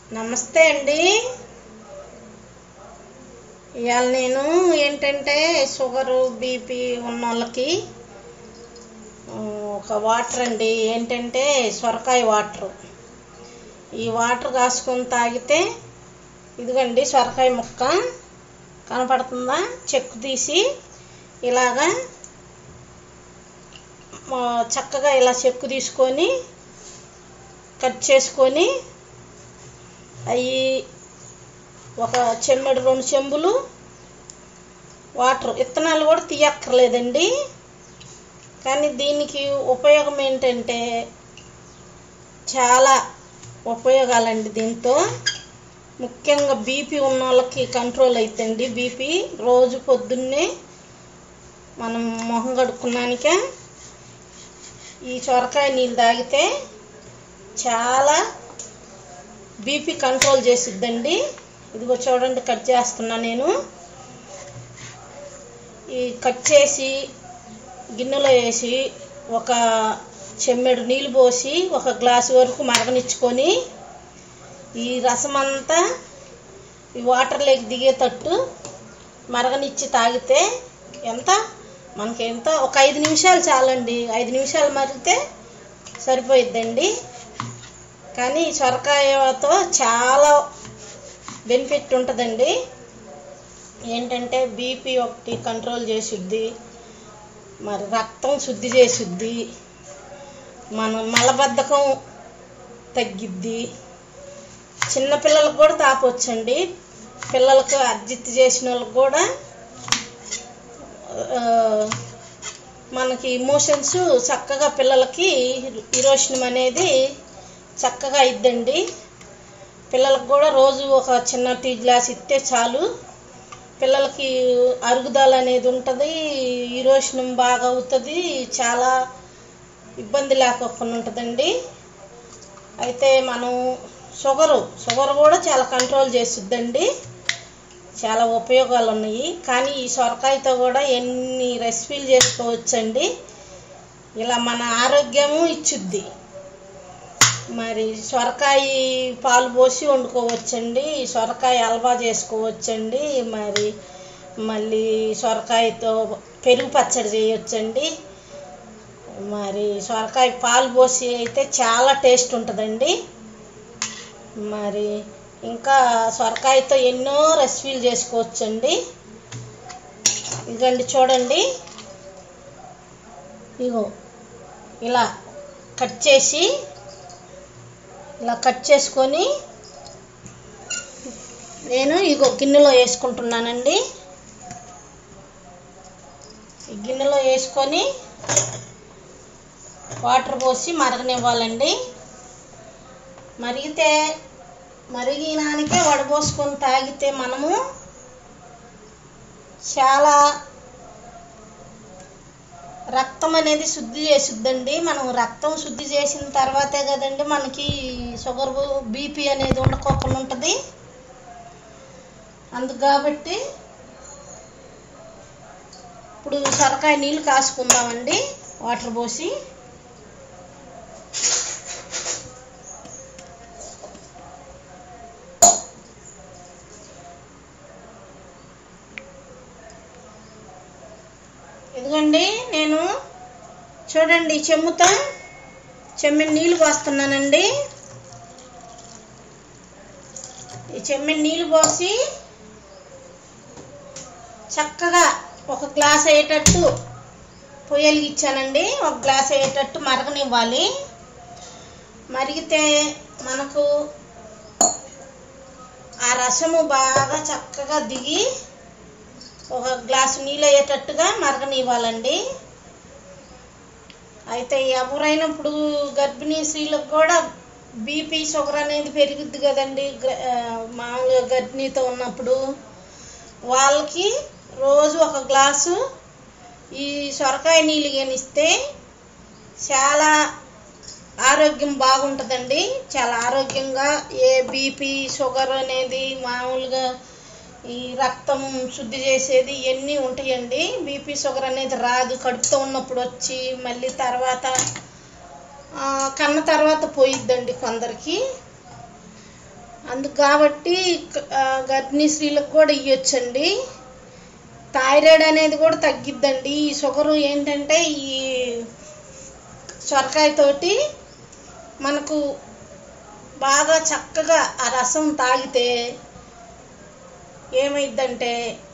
నమస్తే అండి ఇవాళ నేను ఏంటంటే షుగరు బీపీ ఉన్న వాళ్ళకి ఆ, ఒక వాటర్ అండి ఏంటంటే సొరకాయ వాటర్ ఈ వాటర్ కాసుకొని తాగితే ఇదిగండి సొరకాయ ముక్క కనపడుతుందా చెక్కు తీసి ఇలాగా ఆ, చక్కగా ఇలా చెక్కు తీసుకొని కట్ చేసుకొని అవి ఒక చెమ్మెడు రెండు చెంబులు వాటర్ విత్తనాలు కూడా తీయక్కర్లేదండి కానీ దీనికి ఉపయోగం ఏంటంటే చాలా ఉపయోగాలండి దీంతో ముఖ్యంగా బీపీ ఉన్న వాళ్ళకి కంట్రోల్ అవుతుందండి బీపీ రోజు పొద్దున్నే మనం మొహం కడుక్కున్నానికే ఈ సొరకాయ నీళ్ళు తాగితే చాలా బీపీ కంట్రోల్ చేసిద్దండి ఇదిగో చూడండి కట్ చేస్తున్నా నేను ఈ కట్ చేసి గిన్నెలో వేసి ఒక చెమ్మెడు నీళ్ళు పోసి ఒక గ్లాసు వరకు మరగనిచ్చుకొని ఈ రసం అంతా ఈ వాటర్లోకి దిగేటట్టు మరగనిచ్చి తాగితే ఎంత మనకి ఎంత ఒక ఐదు నిమిషాలు చాలండి ఐదు నిమిషాలు మరిగితే సరిపోయిద్దండి కానీ ఈ సొరకాయతో చాలా బెనిఫిట్ ఉంటుందండి ఏంటంటే బీపీ ఒకటి కంట్రోల్ చేసుద్ది మరి రక్తం శుద్ధి చేసుద్ది మన మలబద్ధకం తగ్గిద్ది చిన్నపిల్లలకు కూడా తాపొచ్చండి పిల్లలకు అర్జిత్ చేసిన వాళ్ళకి కూడా ఆ, మనకి ఇమోషన్స్ చక్కగా పిల్లలకి ఇరోషనం అనేది చక్కగా ఇద్దండి పిల్లలకు కూడా రోజు ఒక చిన్న టీ గ్లాస్ ఇస్తే చాలు పిల్లలకి అరుగుదల అనేది ఉంటుంది ఇరోషనం బాగా అవుతుంది చాలా ఇబ్బంది లేకోకుండా ఉంటుందండి అయితే మనం షుగరు షుగర్ కూడా చాలా కంట్రోల్ చేసిద్దండి చాలా ఉపయోగాలు ఉన్నాయి కానీ ఈ సొరకాయతో కూడా ఎన్ని రెసిపీలు చేసుకోవచ్చండి ఇలా మన ఆరోగ్యము ఇచ్చుద్ది మరి సొరకాయ పాలు పోసి వండుకోవచ్చండి సొరకాయ హల్వా చేసుకోవచ్చండి మరి మళ్ళీ సొరకాయతో పెరుగు పచ్చడి చేయొచ్చండి మరి సొరకాయ పాలు పోసి అయితే చాలా టేస్ట్ ఉంటుందండి మరి ఇంకా సొరకాయతో ఎన్నో రెసిపీలు చేసుకోవచ్చండి ఇదిగండి చూడండి ఇగో ఇలా కట్ చేసి ఇలా కట్ చేసుకొని నేను ఇగో గిన్నెలో వేసుకుంటున్నానండి ఈ గిన్నెలో వేసుకొని వాటర్ పోసి మరగనివ్వాలండి మరిగితే మరిగినానికే వడపోసుకొని తాగితే మనము చాలా రక్తం అనేది శుద్ధి చేసిద్దండి మనం రక్తం శుద్ధి చేసిన తర్వాతే కదండి మనకి షుగర్ బీపీ అనేది ఉండకోకుండా ఉంటుంది అందుకు కాబట్టి ఇప్పుడు సొరకాయ నీళ్ళు కాసుకుందామండి వాటర్ పోసి ఇదిగోండి నేను చూడండి ఈ చెమ్ముతో చెమ్మిని నీళ్ళు పోస్తున్నానండి ఈ చెమ్మిని నీళ్ళు పోసి చక్కగా ఒక గ్లాస్ అయ్యేటట్టు పొయ్యలికి ఇచ్చానండి ఒక గ్లాస్ అయ్యేటట్టు మరగనివ్వాలి మరిగితే మనకు ఆ రసము బాగా చక్కగా దిగి ఒక గ్లాసు నీళ్ళు అయ్యేటట్టుగా మరగనివ్వాలండి అయితే ఎవరైనా ఇప్పుడు గర్భిణీ స్త్రీలకు కూడా బీపీ షుగర్ అనేది పెరుగుద్ది కదండి గ్ర- ఆ, మామూలుగా గర్భిణీతో ఉన్నప్పుడు వాళ్ళకి రోజు ఒక గ్లాసు ఈ సొరకాయ నీళ్ళు కానిస్తే చాలా ఆరోగ్యం బాగుంటుందండి చాలా ఆరోగ్యంగా ఏ బీపీ షుగర్ అనేది మామూలుగా ఈ రక్తం శుద్ధి చేసేది ఇవన్నీ ఉంటాయండి బీపీ షుగర్ అనేది రాదు కడుపుతో ఉన్నప్పుడు వచ్చి మళ్ళీ తర్వాత ఆ, కన్న తర్వాత పోయిద్దండి కొందరికి అందుకు కాబట్టి ఆ, గర్భిణీ స్త్రీలకు కూడా ఇవ్వచ్చండి థైరాయిడ్ అనేది కూడా తగ్గిద్దండి ఈ షుగరు ఏంటంటే ఈ సొరకాయ తోటి మనకు బాగా చక్కగా ఆ రసం తాగితే ఏమైద్దంటే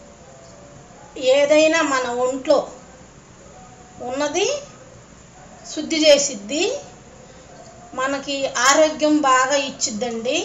ఏదైనా మన ఒంట్లో ఉన్నది శుద్ధి చేసిద్ది మనకి ఆరోగ్యం బాగా ఇచ్చిద్దండి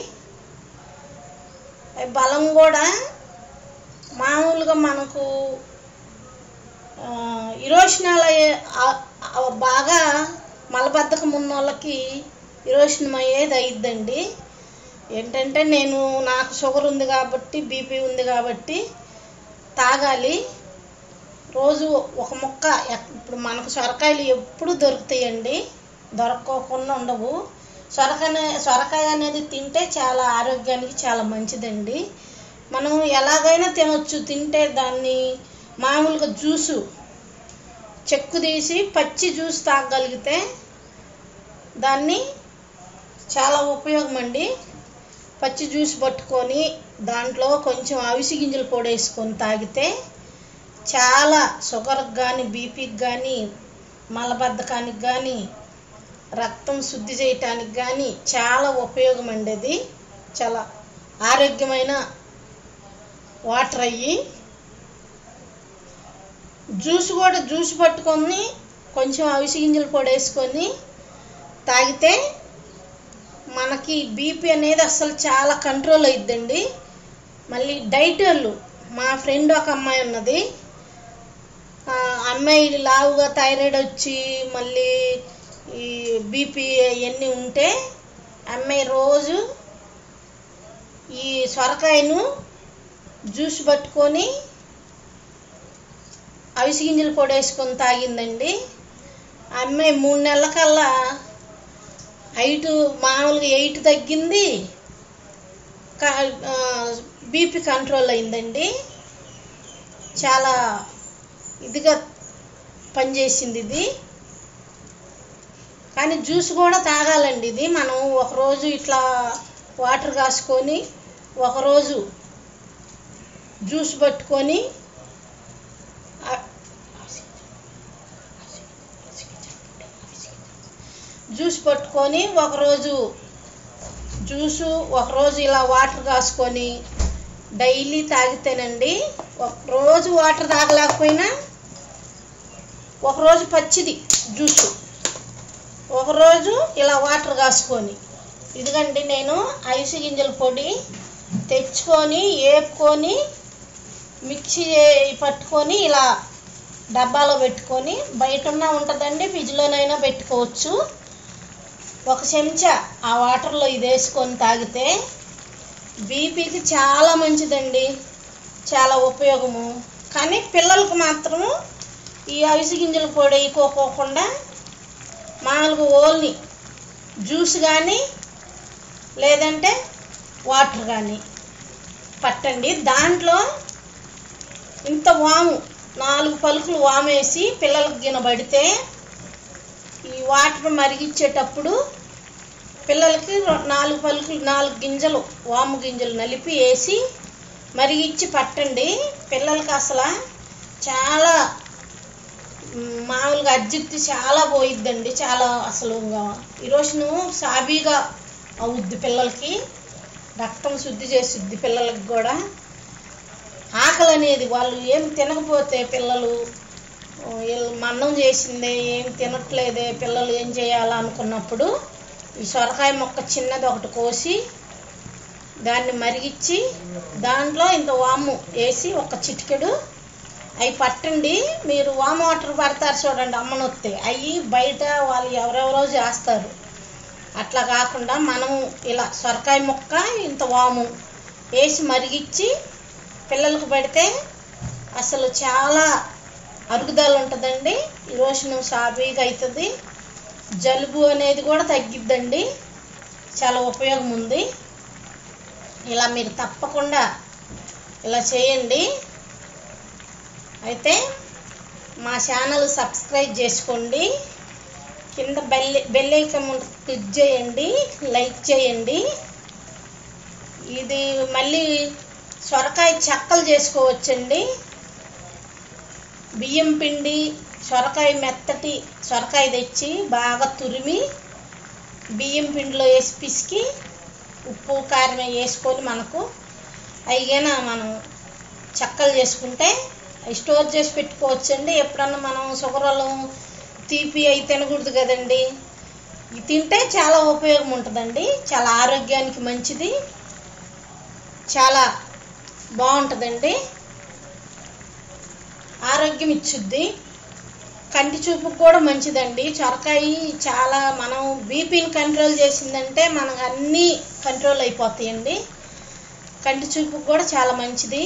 బలం కూడా మామూలుగా మనకు ఆ, ఇరోషనాలు అయ్యే- ఆ- ఆ బాగా మలబద్ధకం ఉన్న వాళ్ళకి ఇరోషనం అయ్యేది అయిద్దండి ఏంటంటే నేను నాకు షుగర్ ఉంది కాబట్టి బీపీ ఉంది కాబట్టి తాగాలి రోజు ఒక ముక్క ఎక్- ఇప్పుడు మనకు సొరకాయలు ఎప్పుడు దొరుకుతాయండి దొరక్కోకుండా ఉండవు సొరకాయ సొరకాయ అనేది తింటే చాలా ఆరోగ్యానికి చాలా మంచిదండి మనం ఎలాగైనా తినొచ్చు తింటే దాన్ని మామూలుగా జ్యూసు చెక్కు తీసి పచ్చి జ్యూస్ తాగగలిగితే దాన్ని చాలా ఉపయోగం అండి పచ్చి జ్యూస్ పట్టుకొని దాంట్లో కొంచెం అవిసి గింజలు పొడి వేసుకొని తాగితే చాలా షుగర్కి కానీ బీపీకి కానీ మలబద్ధకానికి కానీ రక్తం శుద్ధి చేయటానికి కానీ చాలా ఉపయోగం అండి అది చాలా ఆరోగ్యమైన వాటర్ అయ్యి జ్యూస్ కూడా జ్యూస్ పట్టుకొని కొంచెం అవిసి గింజలు పొడి వేసుకొని తాగితే మనకి బీపీ అనేది అసలు చాలా కంట్రోల్ అయిద్దండి మళ్ళీ డైట్ వాళ్ళు మా ఫ్రెండ్ ఒక అమ్మాయి ఉన్నది ఆ అమ్మాయి లావుగా థైరాయిడ్ వచ్చి మళ్ళీ ఈ బీపీ అవన్నీ ఉంటే అమ్మాయి రోజు ఈ సొరకాయను జ్యూస్ పట్టుకొని అవిసి గింజలు పొడి వేసుకొని తాగిందండి ఆ అమ్మాయి మూడు నెలల కల్లా హైట్ మామూలుగా ఎయిట్ తగ్గింది బీపీ కంట్రోల్ అయిందండి చాలా ఇదిగా పనిచేసింది ఇది కానీ జ్యూస్ కూడా తాగాలండి ఇది మనం ఒకరోజు ఇట్లా వాటర్ కాసుకొని ఒకరోజు జ్యూస్ పట్టుకొని ఆ- జ్యూస్ పట్టుకొని ఒకరోజు జ్యూసు ఒకరోజు ఇలా వాటర్ కాసుకొని డైలీ తాగితేనండి ఒక రోజు వాటర్ తాగలేకపోయినా ఒకరోజు పచ్చిది జ్యూసు ఒకరోజు ఇలా వాటర్ కాసుకొని ఇదిగండి నేను ఐసు గింజల పొడి తెచ్చుకొని వేపుకొని మిక్సీ చే- పట్టుకొని ఇలా డబ్బాలో పెట్టుకొని బయట ఉన్న ఉంటుందండి ఫ్రిడ్జ్లోనైనా పెట్టుకోవచ్చు ఒక చెంచా ఆ వాటర్లో ఇది వేసుకొని తాగితే బీపీకి చాలా మంచిదండి చాలా ఉపయోగము కానీ పిల్లలకు మాత్రము ఈ అవిసి గింజల పొడి వేయకోకుండా మామూలుగా ఓన్లీ జ్యూస్ కానీ లేదంటే వాటర్ కానీ పట్టండి దాంట్లో ఇంత వాము నాలుగు పలుకులు వాము వేసి పిల్లలకు గినబడితే ఈ వాటర్ మరిగించేటప్పుడు పిల్లలకి రొ- నాలుగు పలుకులు నాలుగు గింజలు వాము గింజలు నలిపి వేసి మరిగిచ్చి పట్టండి పిల్లలకి అసలు చాలా మ్, మామూలుగా అజ్జిత్తి చాలా పోయిద్దండి చాలా అసలు ఈరోజును సాబీగా అవుద్ది పిల్లలకి రక్తం శుద్ధి చేసిద్ది పిల్లలకి కూడా ఆకలి అనేది వాళ్ళు ఏం తినకపోతే పిల్లలు "ఓ, వీళ్ళు మన్నం చేసిందే ఏం తినట్లేదే పిల్లలు ఏం చేయాలా అనుకున్నప్పుడు ఈ సొరకాయ మొక్క చిన్నది ఒకటి కోసి దాన్ని మరిగించి దాంట్లో ఇంత వాము వేసి ఒక చిటికెడు అవి పట్టండి మీరు వామ్ వాటర్ పడతారు చూడండి అమ్మనొత్తే అవి బయట వాళ్ళు ఎవరెవరో చేస్తారు అట్లా కాకుండా మనం ఇలా సొరకాయ ముక్క ఇంత వాము వేసి మరిగించి పిల్లలకు పెడితే అసలు చాలా అరుగుదల ఉంటుందండి ఈరోజు సాబీగా అవుతుంది జలుబు అనేది కూడా తగ్గిద్దండి చాలా ఉపయోగం ఉంది ఇలా మీరు తప్పకుండా ఇలా చేయండి అయితే మా ఛానల్ సబ్స్క్రైబ్ చేసుకోండి కింద బెల్ బెల్ ఐకాన్ క్లిక్ చేయండి లైక్ చేయండి ఇది మళ్ళీ సొరకాయ చెక్కలు చేసుకోవచ్చండి బియ్యం పిండి సొరకాయ మెత్తటి సొరకాయ తెచ్చి బాగా తురిమి బియ్యం పిండిలో వేసి పిసికి ఉప్పు కారం వేసుకొని మనకు అయిగాన మనం చెక్కలు చేసుకుంటే అవి స్టోర్ చేసి పెట్టుకోవచ్చండి ఎప్పుడన్నా మనం షుగర్ వల్ల తీపి అవి తినకూడదు కదండి ఇది తింటే చాలా ఉపయోగం ఉంటుందండి చాలా ఆరోగ్యానికి మంచిది చాలా బాగుంటుందండి ఆరోగ్యం ఇచ్చుద్ది కంటి చూపుకు కూడా మంచిదండి చొరకాయ చాలా మనం బీపీని కంట్రోల్ చేసిందంటే మనకు అన్నీ కంట్రోల్ అయిపోతాయండి కంటి చూపుకు కూడా చాలా మంచిది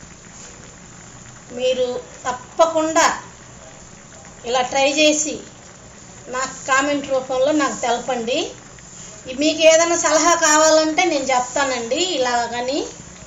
మీరు తప్పకుండా ఇలా ట్రై చేసి నాకు కామెంట్ రూపంలో నాకు తెలపండి ఈ- మీకు ఏదైనా సలహా కావాలంటే నేను చెప్తానండి ఇలాగని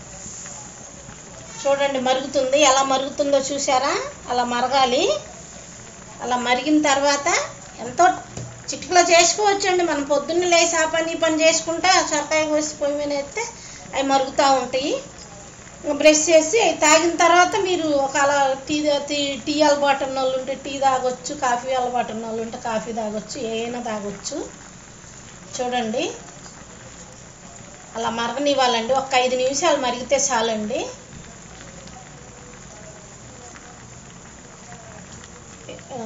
చూడండి మరుగుతుంది ఎలా మరుగుతుందో చూసారా అలా మరగాలి అలా మరిగిన తర్వాత ఎంతో చిటికలో చేసుకోవచ్చండి మనం పొద్దున్న లేచి ఆ పని ఈ పని చేసుకుంటే ఆ సొరకాయ కోసి పొయ్యి మీద వేస్తే అవి మరుగుతూ ఉంటాయి ఇంకా బ్రష్ చేసి అవి తాగిన తర్వాత మీరు ఒక అలా టీ టీ టీ అలవాటు ఉన్న వాళ్ళు ఉంటే టీ తాగొచ్చు కాఫీ అలవాటు ఉన్న వాళ్ళు ఉంటే కాఫీ తాగొచ్చు ఏమైనా తాగొచ్చు చూడండి అలా మరగనివ్వాలండి ఒక ఐదు నిమిషాలు మరిగితే చాలండి ఆ,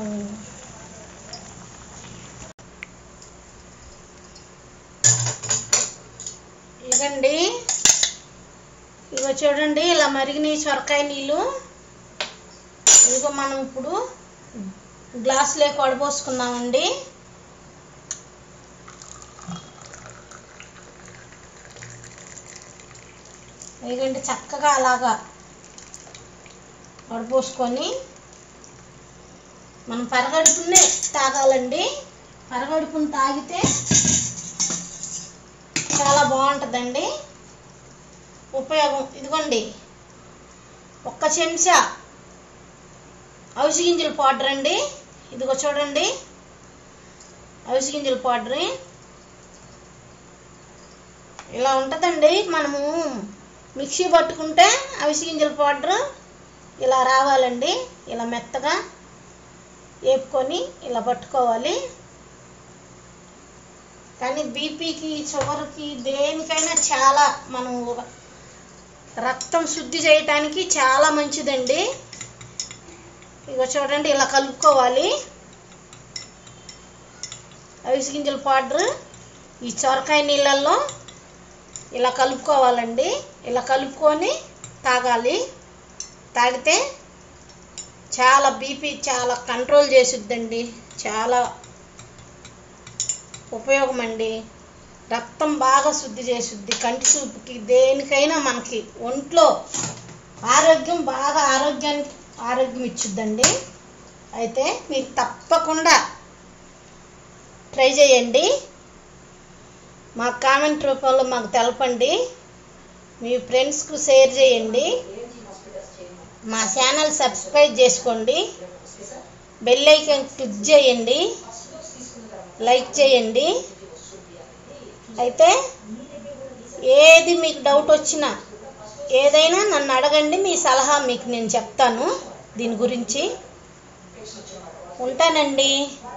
ఇదండి ఇగో చూడండి ఇలా మరిగిన సొరకాయ నీళ్ళు ఇదిగో మనం ఇప్పుడు గ్లాసులోకి వడపోసుకున్నామండి ఇదిగోండి చక్కగా అలాగా వడపోసుకొని మనం పరగడుపునే తాగాలండి పరగడుపుని తాగితే చాలా బాగుంటుందండి ఉపయోగం ఇదిగోండి ఒక్క చెంచా అవిసి గింజల పౌడర్ అండి ఇదిగో చూడండి అవిసి గింజల పౌడర్ ఇలా ఉంటుందండి మనము మిక్సీ పట్టుకుంటే అవిసి గింజల పౌడర్ ఇలా రావాలండి ఇలా మెత్తగా వేపుకొని ఇలా పట్టుకోవాలి కానీ బీపీకి షుగర్కి దేనికైనా చాలా మనం రక్తం శుద్ధి చేయటానికి చాలా మంచిదండి ఇగో చూడండి ఇలా కలుపుకోవాలి అవిసి గింజల పౌడర్ ఈ సొరకాయ నీళ్ళల్లో ఇలా కలుపుకోవాలండి ఇలా కలుపుకొని తాగాలి తాగితే చాలా బీపీ చాలా కంట్రోల్ చేసుద్దండి చాలా ఉపయోగం అండి రక్తం బాగా శుద్ధి చేసుద్ది కంటి చూపుకి దేనికైనా మనకి ఒంట్లో ఆరోగ్యం బాగా ఆరోగ్యానికి ఆరోగ్యం ఇచ్చుద్దండి అయితే మీరు తప్పకుండా ట్రై చేయండి మా కామెంట్ రూపంలో మాకు తెలపండి మీ ఫ్రెండ్స్కు షేర్ చేయండి మా ఛానల్ సబ్స్క్రైబ్ చేసుకోండి బెల్ ఐకాన్ క్లిక్ చేయండి లైక్ చేయండి అయితే ఏది మీకు డౌట్ వచ్చినా ఏదైనా నన్ను అడగండి మీ సలహా మీకు నేను చెప్తాను దీని గురించి ఉంటానండి